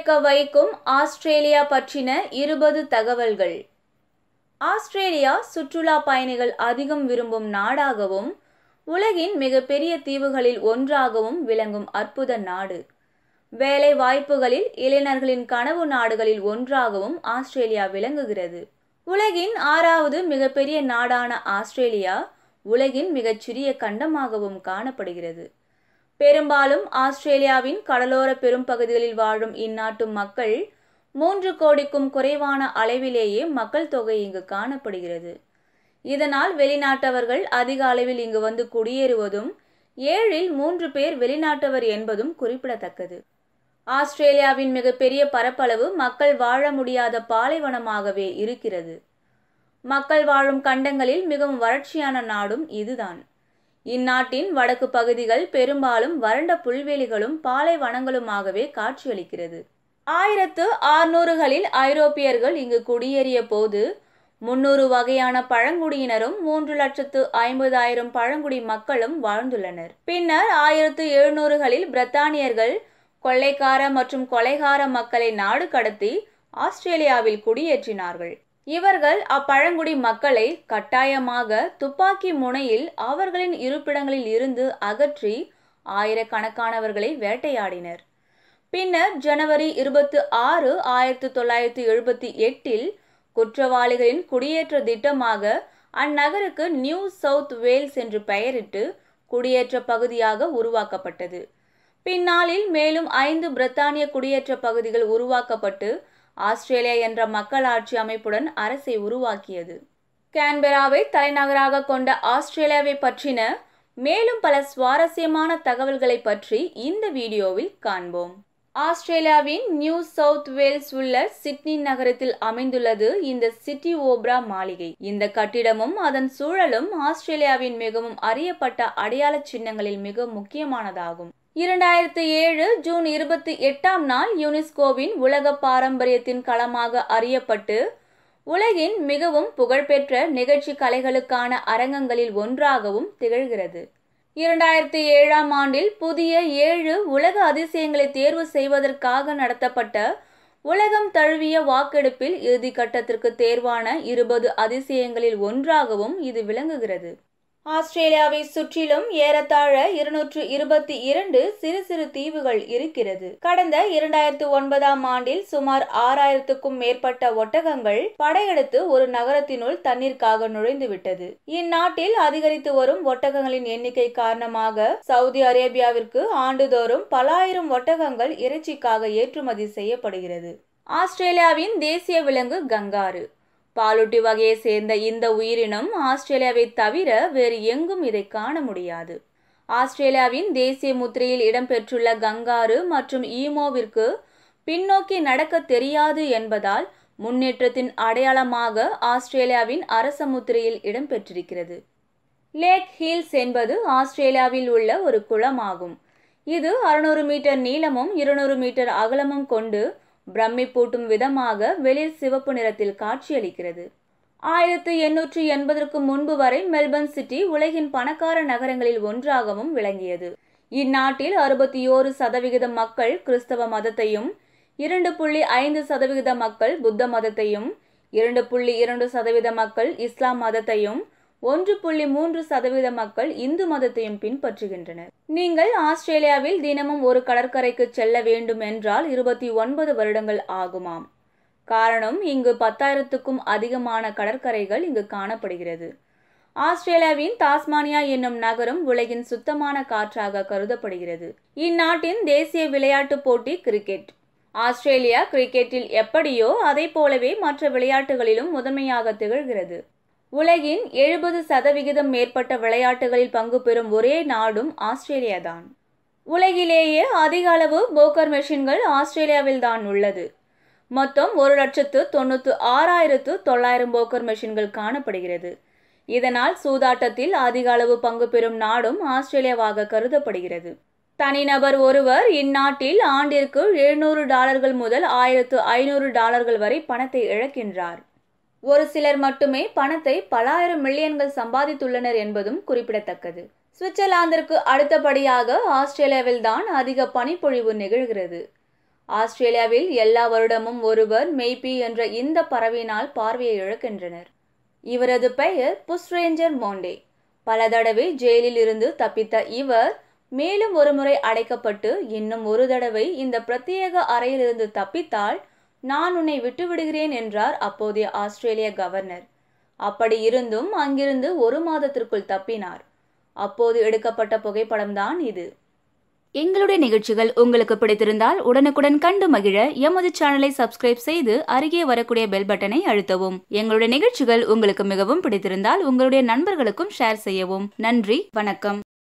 வியக்க வைக்கும் ஆஸ்திரேலியா பற்றின இருபது தகவல்கள் ஆஸ்திரேலியா சுற்றுலா பயணிகள் அதிகம் விரும்பும் நாடாகவும் உலகின் மிகப்பெரிய தீவுகளில் ஒன்றாகவும் விளங்கும் அற்புத நாடு வேலை வாய்ப்புகளில் இளைஞர்களின் கனவு நாடுகளில் ஒன்றாகவும் ஆஸ்திரேலியா விளங்குகிறது உலகின் ஆறாவது மிகப்பெரிய நாடான ஆஸ்திரேலியா உலகின் மிகச்சிறிய கண்டமாகவும் காணப்படுகிறது பெரும்பாலும் ஆஸ்திரேலியாவின் கடலோர பெரும்பகுதிகளில் வாழும் இந்நாட்டு மக்கள் மூன்று கோடிக்கும் குறைவான அளவிலேயே மக்கள் தொகை இங்கு காணப்படுகிறது இதனால் வெளிநாட்டவர்கள் அதிக அளவில் இங்கு வந்து குடியேறுவதும் ஏழில் மூன்று பேர் வெளிநாட்டவர் என்பதும் குறிப்பிடத்தக்கது ஆஸ்திரேலியாவின் மிகப்பெரிய பரப்பளவு மக்கள் வாழ முடியாத பாலைவனமாகவே இருக்கிறது மக்கள் வாழும் கண்டங்களில் மிகவும் வறட்சியான நாடும் இதுதான் இந்நாட்டின் வடக்கு பகுதிகள் பெரும்பாலும் வறண்ட புல்வெளிகளும் பாலைவனங்களுமாகவே காட்சியளிக்கிறது ஆயிரத்து ஆறுநூறுகளில் ஐரோப்பியர்கள் இங்கு குடியேறிய போது முன்னூறு வகையான பழங்குடியினரும் மூன்று லட்சத்து ஐம்பதாயிரம் பழங்குடி மக்களும் வாழ்ந்துள்ளனர் பின்னர் ஆயிரத்து எழுநூறுகளில் பிரித்தானியர்கள் கொள்ளைக்கார மற்றும் கொலைகார மக்களை நாடு கடத்தி ஆஸ்திரேலியாவில் குடியேற்றினார்கள் இவர்கள் அப்பழங்குடி மக்களை கட்டாயமாக துப்பாக்கி முனையில் அவர்களின் இருப்பிடங்களில் இருந்து அகற்றி ஆயிரக்கணக்கானவர்களை வேட்டையாடினர் பின்னர் ஜனவரி இருபத்தி ஆறு ஆயிரத்தி தொள்ளாயிரத்தி எழுபத்தி எட்டில் குற்றவாளிகளின் குடியேற்ற திட்டமாக அந்நகருக்கு நியூ சவுத் வேல்ஸ் என்று பெயரிட்டு குடியேற்ற பகுதியாக உருவாக்கப்பட்டது பின்னாளில் மேலும் ஐந்து பிரித்தானிய குடியேற்ற பகுதிகள் உருவாக்கப்பட்டு ஆஸ்திரேலியா என்ற மக்களாட்சி அமைப்புடன் அரசை உருவாக்கியது கேன்பெராவை தலைநகராக கொண்ட ஆஸ்திரேலியாவை பற்றின மேலும் பல சுவாரஸ்யமான தகவல்களை பற்றி இந்த வீடியோவில் காண்போம் ஆஸ்திரேலியாவின் நியூ சவுத் வேல்ஸ் உள்ள சிட்னி நகரத்தில் அமைந்துள்ளது இந்த சிட்டி ஓப்ரா மாளிகை இந்த கட்டிடமும் அதன் சூழலும் ஆஸ்திரேலியாவின் மிகவும் அறியப்பட்ட அடையாள சின்னங்களில் மிக முக்கியமானதாகும் இரண்டாயிரத்தி ஏழு ஜூன் இருபத்தி எட்டாம் நாள் யுனெஸ்கோவின் உலக பாரம்பரியத்தின் களமாக அறியப்பட்டு உலகின் மிகவும் புகழ்பெற்ற நிகழ்ச்சி கலைகளுக்கான அரங்கங்களில் ஒன்றாகவும் திகழ்கிறது இரண்டாயிரத்தி ஏழாம் ஆண்டில் புதிய ஏழு உலக அதிசயங்களை தேர்வு செய்வதற்காக நடத்தப்பட்ட உலகம் தழுவிய வாக்கெடுப்பில் இறுதிக்கட்டத்திற்கு தேர்வான இருபது அதிசயங்களில் ஒன்றாகவும் இது விளங்குகிறது ஆஸ்திரேலியாவை சுற்றிலும் ஏறத்தாழ இருநூற்று இருபத்தி இரண்டு சிறு சிறு தீவுகள் இருக்கிறது கடந்த இரண்டாயிரத்து ஒன்பதாம் ஆண்டில் சுமார் ஆறாயிரத்துக்கும் மேற்பட்ட ஒட்டகங்கள் படையெடுத்து ஒரு நகரத்தினுள் தண்ணீருக்காக நுழைந்து விட்டது இந்நாட்டில் அதிகரித்து வரும் ஒட்டகங்களின் எண்ணிக்கை காரணமாக சவுதி அரேபியாவிற்கு ஆண்டுதோறும் பல ஆயிரம் ஒட்டகங்கள் இறைச்சிக்காக ஏற்றுமதி செய்யப்படுகிறது ஆஸ்திரேலியாவின் தேசிய விலங்கு கங்காரு பாலூட்டி வகையை சேர்ந்த இந்த உயிரினம் ஆஸ்திரேலியாவை தவிர வேறு எங்கும் இதை காண முடியாது ஆஸ்திரேலியாவின் தேசிய முத்திரையில் இடம்பெற்றுள்ள கங்காரு மற்றும் ஈமோவிற்கு பின்னோக்கி நடக்க தெரியாது என்பதால் முன்னேற்றத்தின் அடையாளமாக ஆஸ்திரேலியாவின் அரச முத்திரையில் இடம்பெற்றிருக்கிறது லேக் ஹில்ஸ் என்பது ஆஸ்திரேலியாவில் உள்ள ஒரு குளமாகும் இது அறுநூறு மீட்டர் நீளமும் இருநூறு மீட்டர் அகலமும் கொண்டு பிரம்மி பூட்டும் விதமாக வெளிர் சிவப்பு நிறத்தில் காட்சியளிக்கிறது ஆயிரத்து எண்ணூற்று எண்பதற்கு முன்பு வரை மெல்பர்ன் சிட்டி உலகின் பணக்கார நகரங்களில் ஒன்றாகவும் விளங்கியது இந்நாட்டில் அறுபத்தி ஓரு சதவிகித மக்கள் கிறிஸ்தவ மதத்தையும் இரண்டு புள்ளி ஐந்து சதவிகித மக்கள் புத்த மதத்தையும் இரண்டு புள்ளி இரண்டு சதவீத மக்கள் இஸ்லாம் மதத்தையும் ஒன்று புள்ளி மூன்று சதவீத மக்கள் இந்து மதத்தையும் பின்பற்றுகின்றனர் நீங்கள் ஆஸ்திரேலியாவில் தினமும் ஒரு கடற்கரைக்கு செல்ல வேண்டும் என்றால் இருபத்தி ஒன்பது வருடங்கள் ஆகுமாம் காரணம் இங்கு பத்தாயிரத்துக்கும் அதிகமான கடற்கரைகள் இங்கு காணப்படுகிறது ஆஸ்திரேலியாவின் தாஸ்மானியா என்னும் நகரம் உலகின் சுத்தமான காற்றாக கருதப்படுகிறது இந்நாட்டின் தேசிய விளையாட்டுப் போட்டி கிரிக்கெட் ஆஸ்திரேலியா கிரிக்கெட்டில் எப்படியோ அதை போலவே மற்ற விளையாட்டுகளிலும் முதன்மையாக திகழ்கிறது உலகின் எழுபது சதவிகிதம் மேற்பட்ட விளையாட்டுகளில் பங்கு பெறும் ஒரே நாடும் ஆஸ்திரேலியாதான் உலகிலேயே அதிக அளவு போக்கர் மெஷின்கள் ஆஸ்திரேலியாவில் தான் உள்ளது மொத்தம் ஒரு லட்சத்து தொண்ணூற்று ஆறாயிரத்து தொள்ளாயிரம் போக்கர் மெஷின்கள் காணப்படுகிறது இதனால் சூதாட்டத்தில் அதிக அளவு பங்கு பெறும் நாடும் ஆஸ்திரேலியாவாக கருதப்படுகிறது தனிநபர் ஒருவர் இந்நாட்டில் ஆண்டிற்கு எழுநூறு டாலர்கள் முதல் ஆயிரத்து ஐநூறு டாலர்கள் வரை பணத்தை இழக்கின்றார் ஒரு சிலர் மட்டுமே பணத்தை பல ஆயிரம் மில்லியன்கள் சம்பாதித்துள்ளனர் என்பதும் குறிப்பிடத்தக்கது சுவிட்சர்லாந்திற்கு அடுத்தபடியாக ஆஸ்திரேலியாவில் தான் அதிக பனிப்பொழிவு நிகழ்கிறது ஆஸ்திரேலியாவில் எல்லா வருடமும் ஒருவர் மெய்பி என்ற இந்த பறவையினால் பார்வையை இழக்கின்றனர் இவரது பெயர் புஷ்ரேஞ்சர் மோண்டே பல தடவை ஜெயிலில் இருந்து தப்பித்த இவர் மேலும் ஒருமுறை அடைக்கப்பட்டு இன்னும் ஒரு தடவை இந்த பிரத்யேக அறையிலிருந்து தப்பித்தால் நான் உன்னை விட்டுவிடுகிறேன் என்றார் அப்போதைய ஆஸ்திரேலிய கவர்னர் அப்படி இருந்தும் அங்கிருந்து ஒரு மாதத்திற்குள் தப்பினார் அப்போது எடுக்கப்பட்ட புகைப்படம்தான் இது எங்களுடைய நிகழ்ச்சிகள் உங்களுக்கு பிடித்திருந்தால் உடனுக்குடன் கண்டு மகிழ எமது சேனலை சப்ஸ்கிரைப் செய்து அருகே வரக்கூடிய பெல் பட்டனை அழுத்தவும் எங்களுடைய நிகழ்ச்சிகள் உங்களுக்கு மிகவும் பிடித்திருந்தால் உங்களுடைய நண்பர்களுக்கும் ஷேர் செய்யவும் நன்றி வணக்கம்